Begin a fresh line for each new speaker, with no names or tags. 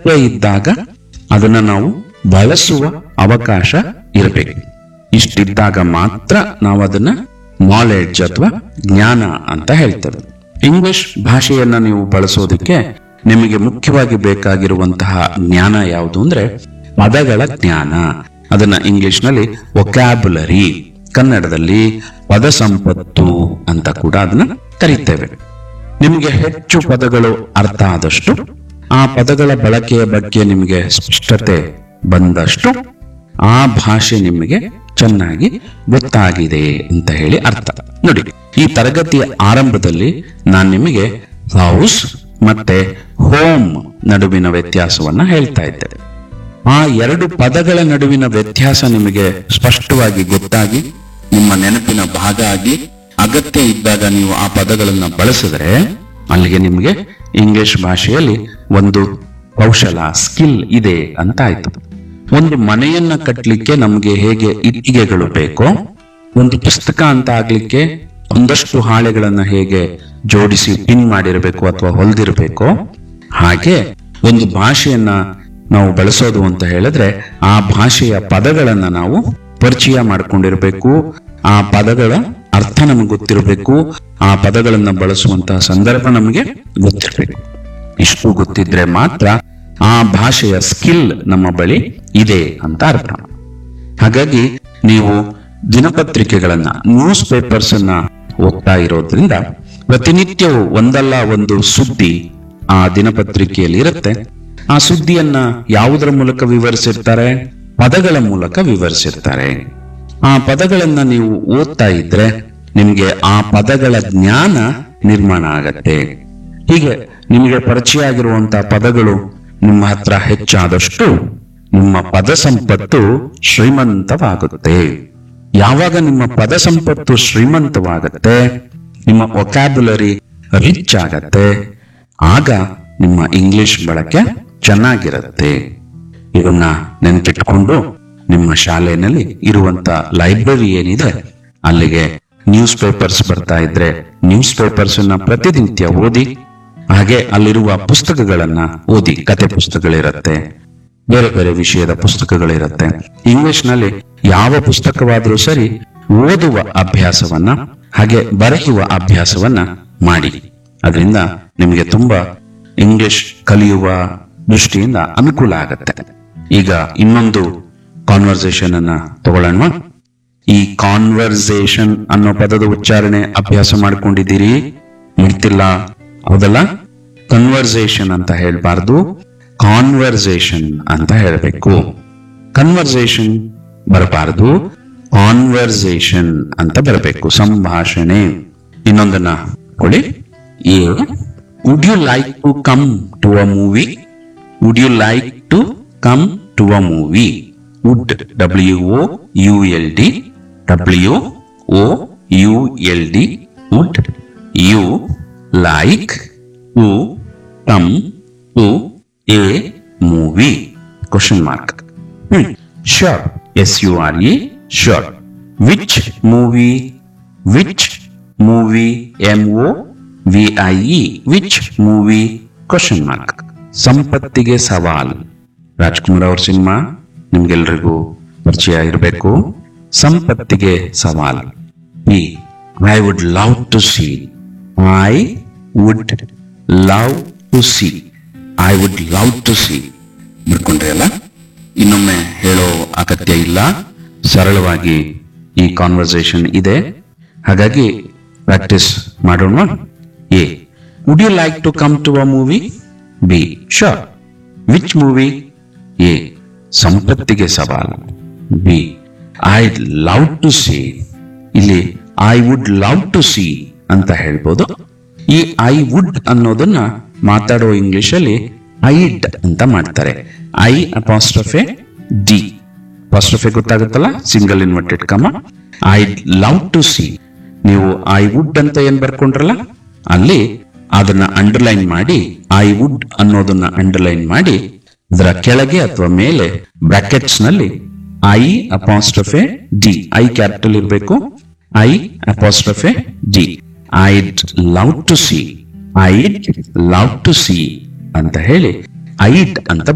ಅಗತ್ಯ ಇದ್ದಾಗ ಅದನ್ನ ನಾವು ಬಳಸುವ ಅವಕಾಶ ಇರಬೇಕು ಇಷ್ಟಿದ್ದಾಗ ಮಾತ್ರ ನಾವು ಅದನ್ನ ನಾಲೆಡ್ಜ್ ಅಥವಾ ಜ್ಞಾನ ಅಂತ ಹೇಳ್ತೇವೆ ಇಂಗ್ಲಿಷ್ ಭಾಷೆಯನ್ನ ನೀವು ಬಳಸೋದಕ್ಕೆ ನಿಮಗೆ ಮುಖ್ಯವಾಗಿ ಬೇಕಾಗಿರುವಂತಹ ಜ್ಞಾನ ಯಾವುದು ಅಂದ್ರೆ ಪದಗಳ ಜ್ಞಾನ ಅದನ್ನ ಇಂಗ್ಲಿಷ್ ನಲ್ಲಿ ಒಕ್ಯಾಬುಲರಿ ಕನ್ನಡದಲ್ಲಿ ಪದ ಸಂಪತ್ತು ಅಂತ ಕೂಡ ಅದನ್ನ ಕರೀತೇವೆ ನಿಮಗೆ ಹೆಚ್ಚು ಪದಗಳು ಅರ್ಥ ಆದಷ್ಟು ಆ ಪದಗಳ ಬಳಕೆಯ ಬಗ್ಗೆ ನಿಮಗೆ ಸ್ಪಷ್ಟತೆ ಬಂದಷ್ಟು ಆ ಭಾಷೆ ನಿಮಗೆ ಚೆನ್ನಾಗಿ ಗೊತ್ತಾಗಿದೆ ಅಂತ ಹೇಳಿ ಅರ್ಥ ನೋಡಿ ಈ ತರಗತಿಯ ಆರಂಭದಲ್ಲಿ ನಾನು ನಿಮಗೆ ಹೌಸ್ ಮತ್ತೆ ಹೋಮ್ ನಡುವಿನ ವ್ಯತ್ಯಾಸವನ್ನ ಹೇಳ್ತಾ ಇದ್ದೆ ಆ ಎರಡು ಪದಗಳ ನಡುವಿನ ವ್ಯತ್ಯಾಸ ನಿಮಗೆ ಸ್ಪಷ್ಟವಾಗಿ ಗೊತ್ತಾಗಿ ನಿಮ್ಮ ನೆನಪಿನ ಭಾಗ ಆಗಿ ಅಗತ್ಯ ಇದ್ದಾಗ ನೀವು ಆ ಪದಗಳನ್ನ ಬಳಸಿದ್ರೆ ಅಲ್ಲಿಗೆ ನಿಮಗೆ ಇಂಗ್ಲಿಷ್ ಭಾಷೆಯಲ್ಲಿ ಒಂದು ಕೌಶಲ ಸ್ಕಿಲ್ ಇದೆ ಅಂತ ಆಯ್ತು ಒಂದು ಮನೆಯನ್ನ ಕಟ್ಟಲಿಕ್ಕೆ ನಮಗೆ ಹೇಗೆ ಇಟ್ಟಿಗೆಗಳು ಬೇಕೋ ಒಂದು ಪುಸ್ತಕ ಅಂತ ಆಗ್ಲಿಕ್ಕೆ ಒಂದಷ್ಟು ಹಾಳೆಗಳನ್ನ ಹೇಗೆ ಜೋಡಿಸಿ ಪಿನ್ ಮಾಡಿರಬೇಕು ಅಥವಾ ಹೊಲ್ದಿರಬೇಕು ಹಾಗೆ ಒಂದು ಭಾಷೆಯನ್ನ ನಾವು ಬಳಸೋದು ಅಂತ ಹೇಳಿದ್ರೆ ಆ ಭಾಷೆಯ ಪದಗಳನ್ನ ನಾವು ಪರಿಚಯ ಮಾಡ್ಕೊಂಡಿರ್ಬೇಕು ಆ ಪದಗಳ ಅರ್ಥ ನಮಗೆ ಗೊತ್ತಿರಬೇಕು ಆ ಪದಗಳನ್ನ ಬಳಸುವಂತಹ ಸಂದರ್ಭ ನಮಗೆ ಗೊತ್ತಿರಬೇಕು ಇಷ್ಟು ಗೊತ್ತಿದ್ರೆ ಮಾತ್ರ ಆ ಭಾಷೆಯ ಸ್ಕಿಲ್ ನಮ್ಮ ಬಳಿ ಇದೆ ಅಂತ ಅರ್ಥ ಹಾಗಾಗಿ ನೀವು ದಿನಪತ್ರಿಕೆಗಳನ್ನ ನ್ಯೂಸ್ ಪೇಪರ್ಸ್ ಅನ್ನ ಓದ್ತಾ ಇರೋದ್ರಿಂದ ಪ್ರತಿನಿತ್ಯವೂ ಒಂದಲ್ಲ ಒಂದು ಸುದ್ದಿ ಆ ದಿನಪತ್ರಿಕೆಯಲ್ಲಿ ಇರುತ್ತೆ ಆ ಸುದ್ದಿಯನ್ನ ಯಾವುದರ ಮೂಲಕ ವಿವರಿಸಿರ್ತಾರೆ ಪದಗಳ ಮೂಲಕ ವಿವರಿಸಿರ್ತಾರೆ ಆ ಪದಗಳನ್ನ ನೀವು ಓದ್ತಾ ಇದ್ರೆ ನಿಮ್ಗೆ ಆ ಪದಗಳ ಜ್ಞಾನ ನಿರ್ಮಾಣ ಆಗತ್ತೆ ಹೀಗೆ ನಿಮಗೆ ಪರಿಚಯ ಆಗಿರುವಂತಹ ಪದಗಳು ನಿಮ್ಮ ಹತ್ರ ಹೆಚ್ಚಾದಷ್ಟು ನಿಮ್ಮ ಪದ ಸಂಪತ್ತು ಶ್ರೀಮಂತವಾಗುತ್ತೆ ಯಾವಾಗ ನಿಮ್ಮ ಪದ ಸಂಪತ್ತು ಶ್ರೀಮಂತವಾಗತ್ತೆ ನಿಮ್ಮ ಒಕ್ಯಾಬುಲರಿ ರಿಚ್ ಆಗತ್ತೆ ಆಗ ನಿಮ್ಮ ಇಂಗ್ಲಿಷ್ ಬಳಕೆ ಚೆನ್ನಾಗಿರುತ್ತೆ ಇದನ್ನ ನೆನಪಿಟ್ಕೊಂಡು ನಿಮ್ಮ ಶಾಲೆಯಲ್ಲಿ ಇರುವಂತ ಲೈಬ್ರರಿ ಏನಿದೆ ಅಲ್ಲಿಗೆ ನ್ಯೂಸ್ ಪೇಪರ್ಸ್ ಬರ್ತಾ ಇದ್ರೆ ನ್ಯೂಸ್ ಪೇಪರ್ಸ್ ಅನ್ನ ಪ್ರತಿನಿತ್ಯ ಓದಿ ಹಾಗೆ ಅಲ್ಲಿರುವ ಪುಸ್ತಕಗಳನ್ನ ಓದಿ ಕತೆ ಪುಸ್ತಕಗಳಿರತ್ತೆ ಬೇರೆ ಬೇರೆ ವಿಷಯದ ಪುಸ್ತಕಗಳಿರತ್ತೆ ಇಂಗ್ಲಿಷ್ ನಲ್ಲಿ ಯಾವ ಪುಸ್ತಕವಾದ್ರೂ ಸರಿ ಓದುವ ಅಭ್ಯಾಸವನ್ನ ಹಾಗೆ ಬರೆಯುವ ಅಭ್ಯಾಸವನ್ನ ಮಾಡಿ ಅದರಿಂದ ನಿಮಗೆ ತುಂಬಾ ಇಂಗ್ಲಿಷ್ ಕಲಿಯುವ ದೃಷ್ಟಿಯಿಂದ ಅನುಕೂಲ ಆಗತ್ತೆ ಈಗ ಇನ್ನೊಂದು ಕಾನ್ವರ್ಸೇಷನ್ ಅನ್ನ ತಗೊಳ್ಳೋಣ ಈ ಕಾನ್ವರ್ಸೇಷನ್ ಅನ್ನೋ ಪದದ ಉಚ್ಚಾರಣೆ ಅಭ್ಯಾಸ ಮಾಡ್ಕೊಂಡಿದ್ದೀರಿ ಮಾಡ್ತಿಲ್ಲ ಹೌದಲ್ಲ ಕನ್ವರ್ಸೇಷನ್ ಅಂತ ಹೇಳ್ಬಾರ್ದು ಕಾನ್ವರ್ಸೇಷನ್ ಅಂತ ಹೇಳಬೇಕು ಕನ್ವರ್ಸೇಷನ್ ಬರಬಾರದು ಕಾನ್ವರ್ಸೇಷನ್ ಅಂತ ಬರಬೇಕು ಸಂಭಾಷಣೆ ಇನ್ನೊಂದನ್ನ ಕೊಡಿ A would you like to come to a movie would you like to come to a movie would W O U L D W O U L D would you like to come to a movie question mark sure S U R E sure which movie which movie M O V I E which movie question mark Sampattige Saval Rajkumar ಅವ್ರ ಸಿನಿಮಾ ನಿಮ್ಗೆಲ್ರಿಗೂ ಪರಿಚಯ ಇರಬೇಕು ಸಂಪತ್ತಿಗೆ ಸವಾಲ್ B I would love to see I would love to see I would love to see ಬಿಡ್ಕೊಂಡ್ರಿ ಅಲ್ಲ ಇನ್ನೊಮ್ಮೆ ಹೇಳೋ ಅಗತ್ಯ ಇಲ್ಲ ಸರಳವಾಗಿ ಈ ಕಾನ್ವರ್ಸೇಷನ್ ಇದೆ ಹಾಗಾಗಿ ಪ್ರಾಕ್ಟೀಸ್ ಮಾಡೋಣ A would you like to come to a movie B sure which movie A Sampattige Saval B I love to see ಇಲ್ಲಿ I would love to see ಅಂತ ಹೇಳ್ಬೋದು ಈ ಐ ವುಡ್ ಅನ್ನೋದನ್ನ ಮಾತಾಡೋ ಇಂಗ್ಲಿಷ್ ಅಲ್ಲಿ ಐಡ್ ಅಂತ ಮಾಡ್ತಾರೆ ಐ ಅಪಾಸ್ಟ್ರಫೆ ಡಿ ಅಪಾಸ್ಟ್ರಫೆ ಗೊತ್ತಾಗುತ್ತಲ್ಲ single inverted comma I love to see ನೀವು ಐ ವುಡ್ ಅಂತ ಏನ್ ಬರ್ಕೊಂಡ್ರಲ್ಲ ಅಲ್ಲಿ ಅದನ್ನ ಅಂಡರ್ಲೈನ್ ಮಾಡಿ ಐ ವುಡ್ ಅನ್ನೋದನ್ನ ಅಂಡರ್ಲೈನ್ ಮಾಡಿ ಅದರ ಕೆಳಗೆ ಅಥವಾ ಮೇಲೆ ಬ್ರಾಕೆಟ್ಸ್ ನಲ್ಲಿ I apostrophe D I capital ಇರಬೇಕು I apostrophe D I'd love to see I'd love to see ಅಂತ ಹೇಳಿ ಐಡ್ ಅಂತ